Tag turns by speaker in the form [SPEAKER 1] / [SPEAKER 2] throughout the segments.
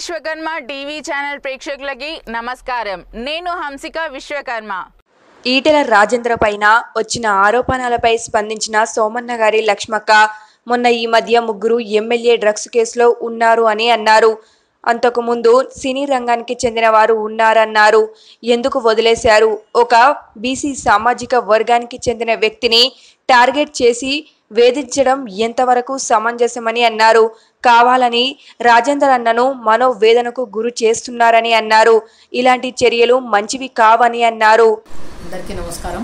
[SPEAKER 1] Vishwakarma TV channel ప్రేక్షకులకి నమస్కారం నేను హంసిక విశ్వకర్మ
[SPEAKER 2] ఈటెల రాజేంద్ర పైన వచ్చిన ఆరోపణలపై స్పందించిన సోమన్న గారి లక్ష్మక్క మొన్న ఈ మధ్య ముగ్గురు ఎమ్మెల్యే డ్రగ్స్ కేసులో ఉన్నారు అని అన్నారు అంతకుముందు సినీ రంగానికి చెందిన వారు ఉన్నారన్నారు ఎందుకు వదిలేశారు ఒక బీసీ సామాజిక వర్గానికి చెందిన వ్యక్తిని టార్గెట్ చేసి వేధించడం ఎంతవరకు సమంజసమని అన్నారు కావాలని రాజేందర్ అన్నను మనోవేదనకు గురి చేస్తున్నారని అన్నారు ఇలాంటి చర్యలు మంచివి కావని అన్నారు
[SPEAKER 3] అందరికీ నమస్కారం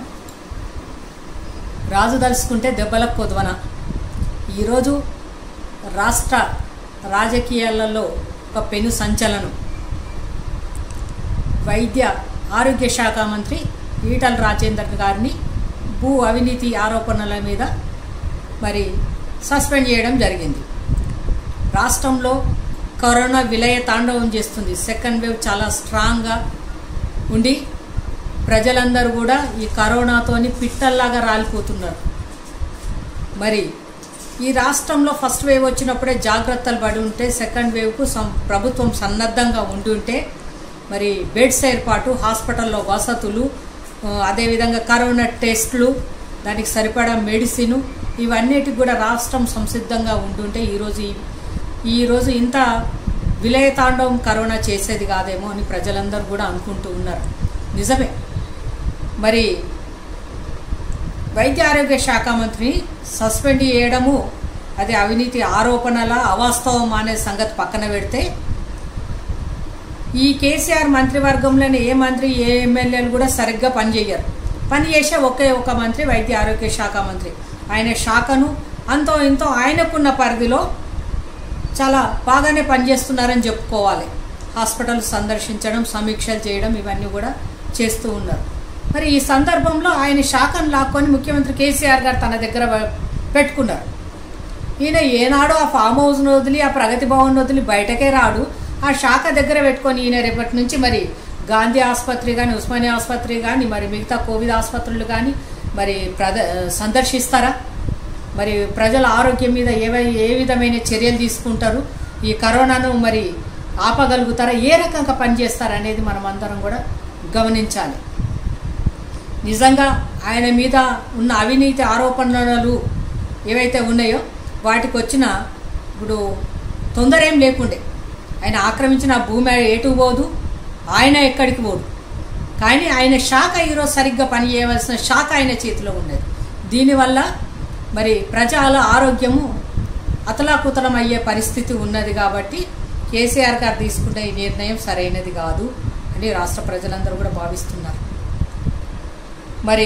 [SPEAKER 3] రాజు దలుచుకుంటే దెబ్బలకు కొద్వన ఈరోజు రాష్ట్ర రాజకీయాలలో ఒక పెను సంచలనం వైద్య ఆరోగ్య శాఖ మంత్రి ఈటల రాజేందర్ గారిని భూ అవినీతి ఆరోపణల మీద మరి సస్పెండ్ చేయడం జరిగింది రాష్ట్రంలో కరోనా విలయ తాండవం చేస్తుంది సెకండ్ వేవ్ చాలా స్ట్రాంగ్గా ఉండి ప్రజలందరూ కూడా ఈ కరోనాతోని పిట్టల్లాగా రాలిపోతున్నారు మరి ఈ రాష్ట్రంలో ఫస్ట్ వేవ్ వచ్చినప్పుడే జాగ్రత్తలు పడి ఉంటే సెకండ్ వేవ్కు సం ప్రభుత్వం సన్నద్ధంగా ఉండి ఉంటే మరి బెడ్స్ ఏర్పాటు హాస్పిటల్లో వసతులు ఆ, అదేవిధంగా కరోనా టెస్ట్లు దానికి సరిపడా మెడిసిన్ ఇవన్నిటికి కూడా రాష్ట్రం సంసిద్ధంగా ఉంటుంటే ఈరోజు ఈ- ఈరోజు ఇంత విలయతాండవం కరోనా చేసేది కాదేమో అని ప్రజలందరూ కూడా అనుకుంటూ ఉన్నారు నిజమే మరి వైద్య ఆరోగ్య శాఖ మంత్రిని సస్పెండ్ చేయడము అది అవినీతి ఆరోపణల అవాస్తవం అనే సంగతి పక్కన పెడితే ఈ కేసీఆర్ మంత్రివర్గంలోని ఏ మంత్రి ఏ ఎమ్మెల్యేలు కూడా సరిగ్గా పనిచేయరు పని చేసే ఒకే ఒక మంత్రి వైద్య ఆరోగ్య శాఖ మంత్రి ఆయన శాఖను అంతో ఇంతో ఆయనకున్న పరిధిలో చాలా బాగానే పనిచేస్తున్నారని చెప్పుకోవాలి హాస్పిటల్ సందర్శించడం సమీక్షలు చేయడం ఇవన్నీ కూడా చేస్తూ ఉన్నారు మరి ఈ సందర్భంలో ఆయన శాఖను లాక్కొని ముఖ్యమంత్రి కేసీఆర్ గారు తన దగ్గర వ- పెట్టుకున్నారు ఈయన ఏనాడో ఆ ఫామ్ హౌస్ను వదిలి ఆ ప్రగతి భవన్ వదిలి బయటకే రాడు ఆ శాఖ దగ్గర పెట్టుకొని ఈయన రేపటి నుంచి మరి గాంధీ ఆసుపత్రి కానీ ఉస్మానియా ఆసుపత్రి కానీ మరి మిగతా కోవిడ్ ఆసుపత్రులు కానీ మరి ప్రద సందర్శిస్తారా మరి ప్రజల ఆరోగ్యం మీద ఏవై ఏ విధమైన చర్యలు తీసుకుంటారు ఈ కరోనాను మరి ఆపగలుగుతారా ఏ రకంగా పనిచేస్తారా అనేది మనం అందరం కూడా గమనించాలి నిజంగా ఆయన మీద ఉన్న అవినీతి ఆరోపణలు ఏవైతే ఉన్నాయో వాటికి వచ్చిన ఇప్పుడు తొందర ఏం లేకుండే ఆయన ఆక్రమించిన ఆ భూమి ఎటు పోదు ఆయన ఎక్కడికి పోదు కానీ ఆయన శాఖ ఈరోజు సరిగ్గా పని చేయవలసిన శాఖ ఆయన చేతిలో ఉండేది దీనివల్ల మరి ప్రజల ఆరోగ్యము అతలాకుతలం అయ్యే పరిస్థితి ఉన్నది కాబట్టి కేసీఆర్ గారు తీసుకున్న ఈ నిర్ణయం సరైనది కాదు అని రాష్ట్ర ప్రజలందరూ కూడా భావిస్తున్నారు మరి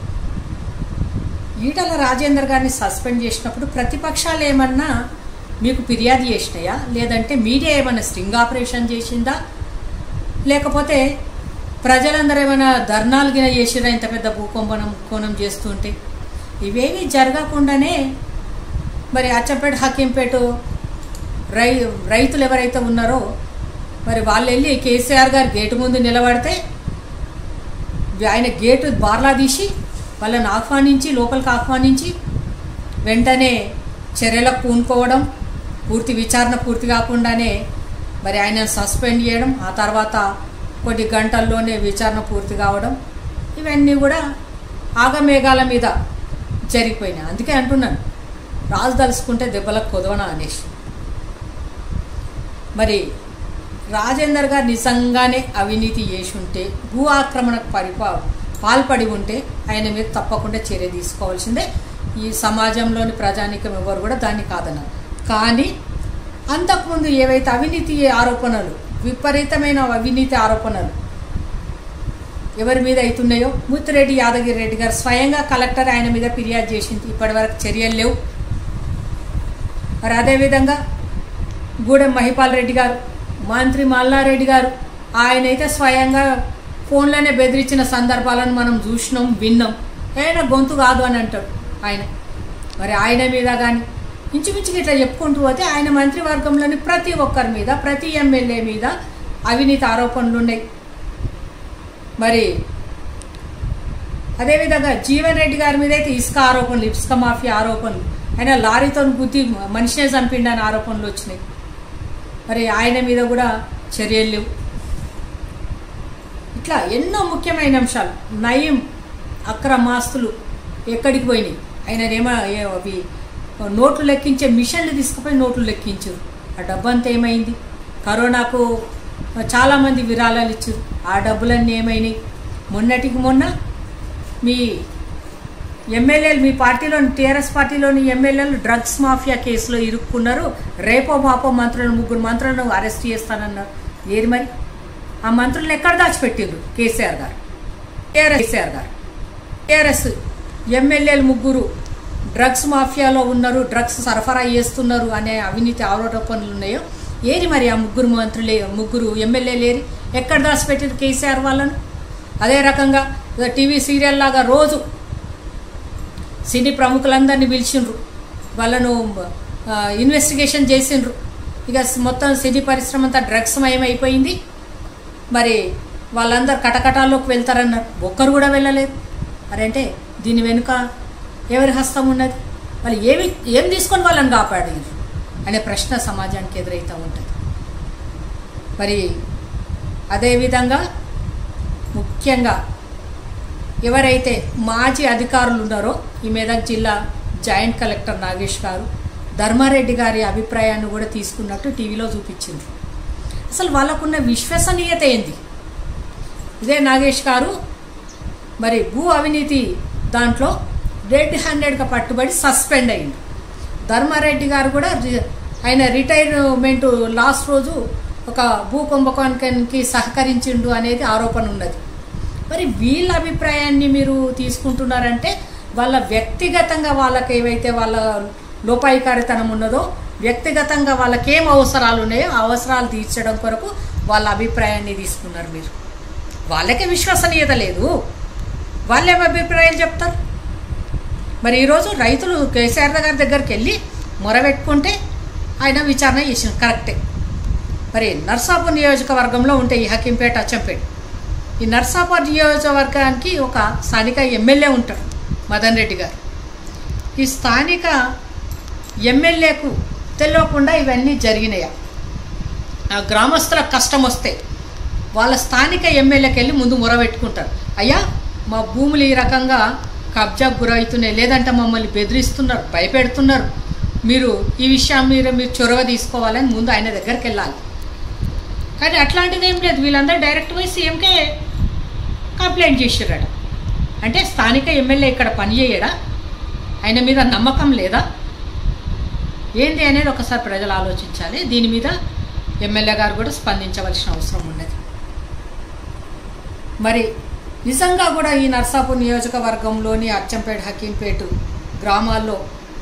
[SPEAKER 3] ఈటల రాజేందర్ గారిని సస్పెండ్ చేసినప్పుడు ప్రతిపక్షాలు ఏమన్నా మీకు ఫిర్యాదు చేసినాయా లేదంటే మీడియా ఏమైనా స్ట్రింగ్ ఆపరేషన్ చేసిందా లేకపోతే ప్రజలందరూ ఏమైనా ధర్నాలు గిన చేసిరా ఇంత పెద్ద భూకంపనం కోణం చేస్తుంటే ఇవేమీ జరగకుండానే మరి అచ్చంపేట హకీంపేట రై రైతులు ఎవరైతే ఉన్నారో మరి వాళ్ళు వెళ్ళి కేసీఆర్ గారు గేటు ముందు నిలబడితే ఆయన గేటు బార్లా తీసి వాళ్ళని ఆహ్వానించి లోపలికి ఆహ్వానించి వెంటనే చర్యలకు పూనుకోవడం పూర్తి విచారణ పూర్తి కాకుండానే మరి ఆయనను సస్పెండ్ చేయడం ఆ తర్వాత కొద్ది గంటల్లోనే విచారణ పూర్తి కావడం ఇవన్నీ కూడా ఆగమేఘాల మీద జరిగిపోయినాయి అందుకే అంటున్నాను రాజు దలుచుకుంటే దెబ్బలకు కొదవన అనేసి మరి రాజేందర్ గారు నిజంగానే అవినీతి చేసి ఉంటే భూ ఆక్రమణకు పరిపా పాల్పడి ఉంటే ఆయన మీద తప్పకుండా చర్య తీసుకోవాల్సిందే ఈ సమాజంలోని ప్రజానికం ఎవరు కూడా దాన్ని కాదన్నారు కానీ అంతకుముందు ఏవైతే అవినీతి ఆరోపణలు విపరీతమైన అవినీతి ఆరోపణలు ఎవరి మీద అవుతున్నాయో ముత్తిరెడ్డి యాదగిరి రెడ్డి గారు స్వయంగా కలెక్టర్ ఆయన మీద ఫిర్యాదు చేసింది ఇప్పటివరకు చర్యలు లేవు మరి అదేవిధంగా గూడెం మహిపాల్ రెడ్డి గారు మంత్రి మల్లారెడ్డి గారు ఆయనైతే స్వయంగా ఫోన్లోనే బెదిరించిన సందర్భాలను మనం చూసినాం విన్నాం ఆయన గొంతు కాదు అని అంటాడు ఆయన మరి ఆయన మీద కానీ ఇంచుమించుగా ఇట్లా చెప్పుకుంటూ పోతే ఆయన మంత్రివర్గంలోని ప్రతి ఒక్కరి మీద ప్రతి ఎమ్మెల్యే మీద అవినీతి ఆరోపణలు ఉన్నాయి మరి అదేవిధంగా జీవన్ రెడ్డి గారి మీద అయితే ఇసుక ఆరోపణలు ఇసుక మాఫియా ఆరోపణలు ఆయన లారీతో గుద్ది మనిషినే చంపిండని ఆరోపణలు వచ్చినాయి మరి ఆయన మీద కూడా చర్యలు లేవు ఇట్లా ఎన్నో ముఖ్యమైన అంశాలు నయం అక్రమాస్తులు ఎక్కడికి పోయినాయి ఆయన ఏమో ఏ- అవి నోట్లు లెక్కించే మిషన్లు తీసుకుపోయి నోట్లు లెక్కించారు ఆ డబ్బు అంతా ఏమైంది కరోనాకు చాలామంది విరాళాలు ఇచ్చారు ఆ డబ్బులన్నీ ఏమైనాయి మొన్నటికి మొన్న మీ ఎమ్మెల్యేలు మీ పార్టీలోని టీఆర్ఎస్ పార్టీలోని ఎమ్మెల్యేలు డ్రగ్స్ మాఫియా కేసులో ఇరుక్కున్నారు రేపో మాపో మంత్రులను ముగ్గురు మంత్రులను అరెస్ట్ చేస్తానన్నారు ఏది మరి ఆ మంత్రులను ఎక్కడ దాచిపెట్టిండ్రు కేసీఆర్ గారు టీఆర్ఎస్ కేసీఆర్ గారు టీఆర్ఎస్ ఎమ్మెల్యేలు ముగ్గురు డ్రగ్స్ మాఫియాలో ఉన్నారు డ్రగ్స్ సరఫరా చేస్తున్నారు అనే అవినీతి ఆరోపణలు ఉన్నాయో ఏరి మరి ఆ ముగ్గురు మంత్రులే ముగ్గురు ఎమ్మెల్యేలు ఏరి ఎక్కడ దాచిపెట్టారు కేసీఆర్ వాళ్ళను అదే రకంగా ఇక టీవీ సీరియల్ లాగా రోజు సినీ ప్రముఖులందరినీ పిలిచిండ్రు వాళ్ళను ఆ, ఇన్వెస్టిగేషన్ చేసిండ్రు ఇక మొత్తం సినీ పరిశ్రమ అంతా డ్రగ్స్ మయమైపోయింది మరి వాళ్ళందరూ కటకటాల్లోకి వెళ్తారన్నారు ఒక్కరు కూడా వెళ్ళలేదు అరంటే దీని వెనుక ఎవరి హస్తం ఉన్నది వాళ్ళు ఏమి ఏం తీసుకొని వాళ్ళని కాపాడారు అనే ప్రశ్న సమాజానికి ఎదురైతూ ఉంటుంది మరి అదేవిధంగా ముఖ్యంగా ఎవరైతే మాజీ అధికారులు ఉన్నారో ఈ మెదక్ జిల్లా జాయింట్ కలెక్టర్ నాగేష్ గారు ధర్మారెడ్డి గారి అభిప్రాయాన్ని కూడా తీసుకున్నట్టు టీవీలో చూపించింది అసలు వాళ్ళకున్న విశ్వసనీయత ఏంది ఇదే నాగేష్ గారు మరి భూ అవినీతి దాంట్లో రెడ్ హ్యాండెడ్గా పట్టుబడి సస్పెండ్ అయింది ధర్మారెడ్డి గారు కూడా రి- ఆయన రిటైర్మెంట్ లాస్ట్ రోజు ఒక భూ కుంభకోణానికి సహకరించిండు అనేది ఆరోపణ ఉన్నది మరి వీళ్ళ అభిప్రాయాన్ని మీరు తీసుకుంటున్నారంటే వాళ్ళ వ్యక్తిగతంగా వాళ్ళకి ఏవైతే వాళ్ళ లోపాయికారితనం ఉన్నదో వ్యక్తిగతంగా వాళ్ళకి ఏం అవసరాలు ఉన్నాయో ఆ అవసరాలు తీర్చడం కొరకు వాళ్ళ అభిప్రాయాన్ని తీసుకున్నారు మీరు వాళ్ళకే విశ్వసనీయత లేదు వాళ్ళేం అభిప్రాయాలు చెప్తారు మరి ఈరోజు రైతులు కేసీఆర్ గారి దగ్గరికి వెళ్ళి మొరబెట్టుకుంటే ఆయన విచారణ చేసిన కరెక్టే మరి నర్సాపూర్ నియోజకవర్గంలో ఉంటే ఈ హకీంపేట అచ్చంపేట ఈ నర్సాపూర్ నియోజకవర్గానికి ఒక స్థానిక ఎమ్మెల్యే ఉంటారు మదన్ రెడ్డి గారు ఈ స్థానిక ఎమ్మెల్యేకు తెలియకుండా ఇవన్నీ జరిగినాయా ఆ గ్రామస్తుల కష్టం వస్తే వాళ్ళ స్థానిక ఎమ్మెల్యేకి వెళ్ళి ముందు మొరబెట్టుకుంటారు అయ్యా మా భూములు ఈ రకంగా కబ్జాకు గురవుతున్నాయి లేదంటే మమ్మల్ని బెదిరిస్తున్నారు భయపెడుతున్నారు మీరు ఈ విషయం మీరు మీరు చొరవ తీసుకోవాలని ముందు ఆయన దగ్గరికి వెళ్ళాలి కానీ అట్లాంటిది ఏం లేదు వీళ్ళందరూ డైరెక్ట్ పోయి సీఎంకే కంప్లైంట్ చేసిర్రట అంటే స్థానిక ఎమ్మెల్యే ఇక్కడ పనిచేయడా ఆయన మీద నమ్మకం లేదా ఏంది అనేది ఒకసారి ప్రజలు ఆలోచించాలి దీని మీద ఎమ్మెల్యే గారు కూడా స్పందించవలసిన అవసరం ఉన్నది మరి నిజంగా కూడా ఈ నర్సాపూర్ నియోజకవర్గంలోని అచ్చంపేట హకీంపేట గ్రామాల్లో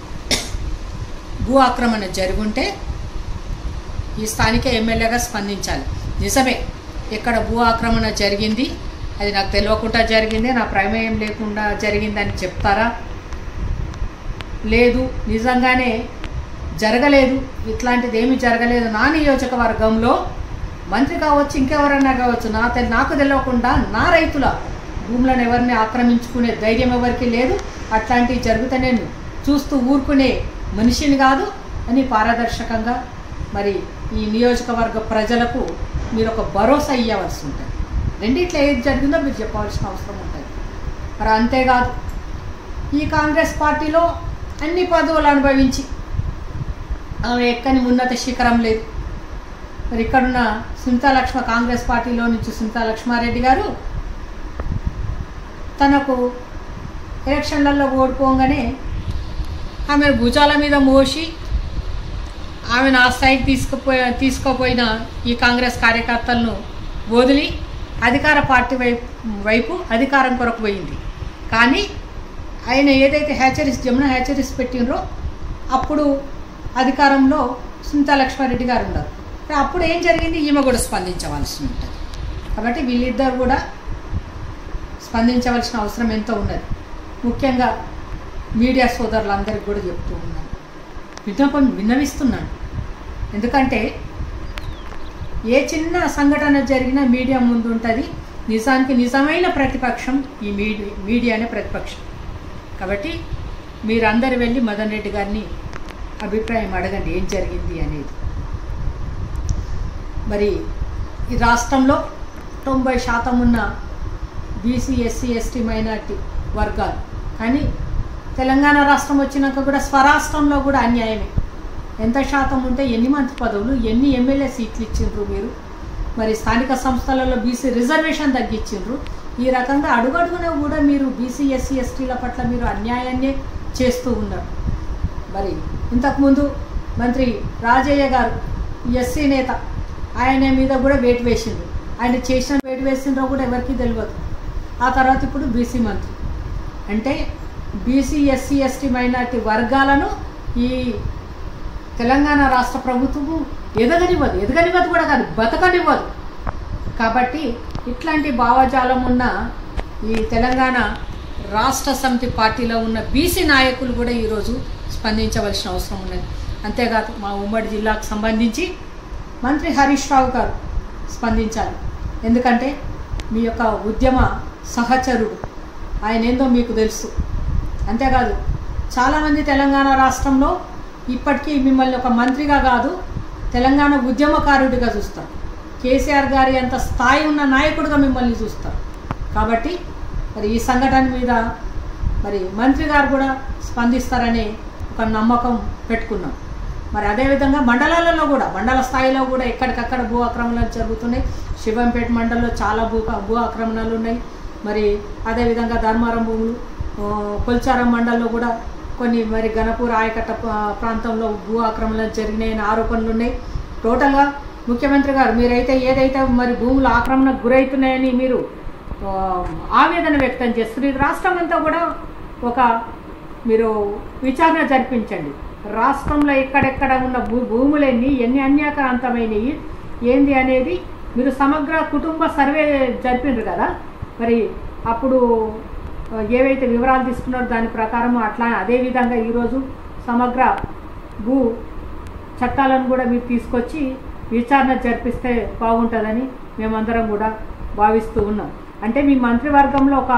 [SPEAKER 3] భూ ఆక్రమణ జరుగుంటే ఈ స్థానిక ఎమ్మెల్యేగా స్పందించాలి నిజమే ఇక్కడ భూ ఆక్రమణ జరిగింది అది నాకు తెలియకుండా జరిగింది నా ప్రమేయం లేకుండా జరిగిందని చెప్తారా లేదు నిజంగానే జరగలేదు ఇట్లాంటిది ఏమీ జరగలేదు నా నియోజకవర్గంలో మంత్రి కావచ్చు ఇంకెవరన్నా కావచ్చు నా తె- నాకు తెలియకుండా నా రైతుల భూములను ఎవరిని ఆక్రమించుకునే ధైర్యం ఎవరికి లేదు అట్లాంటివి జరిగితే నేను చూస్తూ ఊరుకునే మనిషిని కాదు అని పారదర్శకంగా మరి ఈ నియోజకవర్గ ప్రజలకు మీరు ఒక భరోసా ఇవ్వవలసి ఉంటుంది రెండిట్లో ఏది జరిగిందో మీరు చెప్పవలసిన అవసరం ఉంటుంది మరి అంతేకాదు ఈ కాంగ్రెస్ పార్టీలో అన్ని పదవులు అనుభవించి ఆమె ఎక్కని ఉన్నత శిఖరం లేదు మరి ఇక్కడున్న సునీతా లక్ష్మ కాంగ్రెస్ పార్టీలో నుంచి సునీతా లక్ష్మారెడ్డి గారు తనకు ఎలక్షన్లలో ఓడిపోగానే ఆమె భుజాల మీద మోసి ఆమెను ఆ స్థాయికి తీసుకుపోయి తీసుకుపోయిన ఈ కాంగ్రెస్ కార్యకర్తలను వదిలి అధికార పార్టీ వైపు వైపు అధికారం కొరకు పోయింది కానీ ఆయన ఏదైతే హ్యాచరీస్ జమున హ్యాచరీస్ పెట్టినరో అప్పుడు అధికారంలో సునీతా లక్ష్మారెడ్డి గారు ఉన్నారు మరి అప్పుడు ఏం జరిగింది ఈమె కూడా స్పందించవలసి ఉంటుంది కాబట్టి వీళ్ళిద్దరు కూడా స్పందించవలసిన అవసరం ఎంతో ఉన్నది ముఖ్యంగా మీడియా సోదరులందరికీ కూడా చెప్తూ ఉన్నాను విన్నపం విన్నవిస్తున్నాను ఎందుకంటే ఏ చిన్న సంఘటన జరిగినా మీడియా ముందు ఉంటుంది నిజానికి నిజమైన ప్రతిపక్షం ఈ మీడియా మీడియానే ప్రతిపక్షం కాబట్టి మీరందరూ వెళ్ళి మదన్ రెడ్డి గారిని అభిప్రాయం అడగండి ఏం జరిగింది అనేది మరి ఈ రాష్ట్రంలో తొంభై శాతం ఉన్న బీసీ ఎస్సీ ఎస్టీ మైనార్టీ వర్గాలు కానీ తెలంగాణ రాష్ట్రం వచ్చినాక కూడా స్వరాష్ట్రంలో కూడా అన్యాయమే ఎంత శాతం ఉంటే ఎన్ని మంత్రి పదవులు ఎన్ని ఎమ్మెల్యే సీట్లు ఇచ్చిండ్రు మీరు మరి స్థానిక సంస్థలలో బీసీ రిజర్వేషన్ తగ్గించిండ్రు ఈ రకంగా అడుగడుగునా కూడా మీరు బీసీ ఎస్సీ ఎస్టీల పట్ల మీరు అన్యాయాన్నే చేస్తూ ఉన్నారు మరి ఇంతకుముందు మంత్రి రాజయ్య గారు ఎస్సీ నేత ఆయన మీద కూడా వేటు వేసిండ్రు ఆయన చేసిన వేటు వేసిండ్రో కూడా ఎవరికీ తెలియదు ఆ తర్వాత ఇప్పుడు బీసీ మంత్రి అంటే బీసీ ఎస్సీ ఎస్టీ మైనార్టీ వర్గాలను ఈ తెలంగాణ రాష్ట్ర ప్రభుత్వము ఎదగనివ్వదు ఎదగనివ్వదు కూడా కాదు బతకనివ్వదు కాబట్టి ఇట్లాంటి భావజాలం ఉన్న ఈ తెలంగాణ రాష్ట్ర సమితి పార్టీలో ఉన్న బీసీ నాయకులు కూడా ఈరోజు స్పందించవలసిన అవసరం ఉన్నది అంతేకాదు మా ఉమ్మడి జిల్లాకు సంబంధించి మంత్రి హరీష్ రావు గారు స్పందించాలి ఎందుకంటే మీ యొక్క ఉద్యమ సహచరుడు ఆయన ఏందో మీకు తెలుసు అంతేకాదు చాలామంది తెలంగాణ రాష్ట్రంలో ఇప్పటికీ మిమ్మల్ని ఒక మంత్రిగా కాదు తెలంగాణ ఉద్యమకారుడిగా చూస్తారు కేసీఆర్ గారి అంత స్థాయి ఉన్న నాయకుడిగా మిమ్మల్ని చూస్తారు కాబట్టి మరి ఈ సంఘటన మీద మరి మంత్రి గారు కూడా స్పందిస్తారనే ఒక నమ్మకం పెట్టుకున్నాం మరి అదేవిధంగా మండలాలలో కూడా మండల స్థాయిలో కూడా ఎక్కడికక్కడ భూ ఆక్రమణలు జరుగుతున్నాయి శివంపేట మండలంలో చాలా భూ భూ ఆక్రమణలు ఉన్నాయి మరి అదేవిధంగా ధర్మారం భూములు ఆ, కొల్చారం మండలంలో కూడా కొన్ని మరి గణపూర్ ఆయకట్ట ప్రా- ప్రాంతంలో భూ ఆక్రమణలు జరిగినాయని ఆరోపణలు ఉన్నాయి టోటల్గా ముఖ్యమంత్రి గారు మీరైతే ఏదైతే మరి భూములు ఆక్రమణకు గురవుతున్నాయని మీరు ఆ, ఆవేదన వ్యక్తం చేస్తున్నారు ఇది రాష్ట్రం అంతా కూడా ఒక మీరు విచారణ జరిపించండి రాష్ట్రంలో ఎక్కడెక్కడ ఉన్న భూ భూములన్నీ ఎన్ని అన్యాక్రాంతమైనవి ఏంది అనేది మీరు సమగ్ర కుటుంబ సర్వే జరిపిండ్రు కదా మరి అప్పుడు ఆ, ఏవైతే వివరాలు తీసుకున్నారో దాని ప్రకారం అట్లా అదేవిధంగా ఈరోజు సమగ్ర భూ చట్టాలను కూడా మీరు తీసుకొచ్చి విచారణ జరిపిస్తే బాగుంటుందని మేమందరం కూడా భావిస్తూ ఉన్నాం అంటే మీ మంత్రివర్గంలో ఒక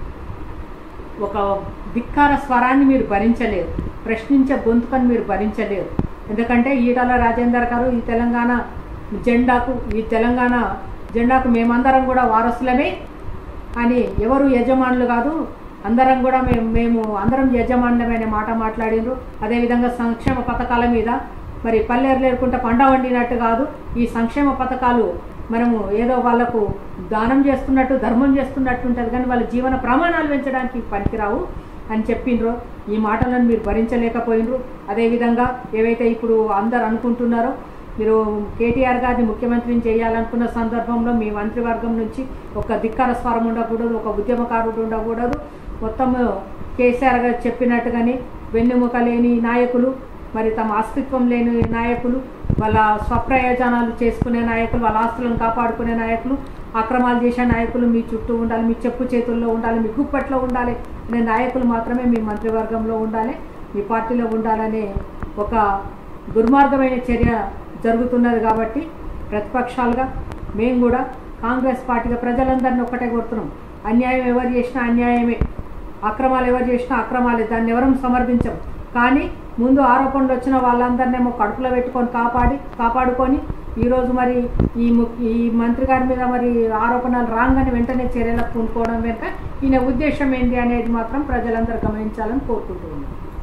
[SPEAKER 3] ఒక ధిక్కార స్వరాన్ని మీరు భరించలేరు ప్రశ్నించే గొంతుకని మీరు భరించలేరు ఎందుకంటే ఈటల రాజేందర్ గారు ఈ తెలంగాణ జెండాకు ఈ తెలంగాణ జెండాకు మేమందరం కూడా వారసులమే అని ఎవరు యజమానులు కాదు అందరం కూడా మేము మేము అందరం యజమానులమైన మాట మాట్లాడిండ్రు అదేవిధంగా సంక్షేమ పథకాల మీద మరి పల్లెరు లేకుండా పంట వండినట్టు కాదు ఈ సంక్షేమ పథకాలు మనము ఏదో వాళ్ళకు దానం చేస్తున్నట్టు ధర్మం చేస్తున్నట్టు ఉంటుంది కానీ వాళ్ళ జీవన ప్రమాణాలు పెంచడానికి పనికిరావు అని చెప్పిండ్రు ఈ మాటలను మీరు భరించలేకపోయినరు అదేవిధంగా ఏవైతే ఇప్పుడు అందరు అనుకుంటున్నారో మీరు కేటీఆర్ గారిని ముఖ్యమంత్రిని చేయాలనుకున్న సందర్భంలో మీ మంత్రివర్గం నుంచి ఒక ధిక్కార స్వరం ఉండకూడదు ఒక ఉద్యమకారుడు ఉండకూడదు మొత్తం కేసీఆర్ గారు చెప్పినట్టుగానే వెన్నెముక లేని నాయకులు మరి తమ అస్తిత్వం లేని నాయకులు వాళ్ళ స్వప్రయోజనాలు చేసుకునే నాయకులు వాళ్ళ ఆస్తులను కాపాడుకునే నాయకులు అక్రమాలు చేసే నాయకులు మీ చుట్టూ ఉండాలి మీ చెప్పు చేతుల్లో ఉండాలి మీ గుప్పట్లో ఉండాలి అనే నాయకులు మాత్రమే మీ మంత్రివర్గంలో ఉండాలి మీ పార్టీలో ఉండాలనే ఒక దుర్మార్గమైన చర్య జరుగుతున్నది కాబట్టి ప్రతిపక్షాలుగా మేము కూడా కాంగ్రెస్ పార్టీగా ప్రజలందరినీ ఒక్కటే కొడుతున్నాం అన్యాయం ఎవరు చేసినా అన్యాయమే అక్రమాలు ఎవరు చేసినా అక్రమాలే దాన్ని ఎవరం సమర్థించం కానీ ముందు ఆరోపణలు వచ్చిన వాళ్ళందరినేమో కడుపులో పెట్టుకొని కాపాడి కాపాడుకొని ఈరోజు మరి ఈ ము- ఈ మంత్రి గారి మీద మరి ఆరోపణలు రాగానే వెంటనే చర్యలకు పూనుకోవడం వెనుక ఈయన ఉద్దేశం ఏంటి అనేది మాత్రం ప్రజలందరూ గమనించాలని కోరుకుంటూ ఉన్నాం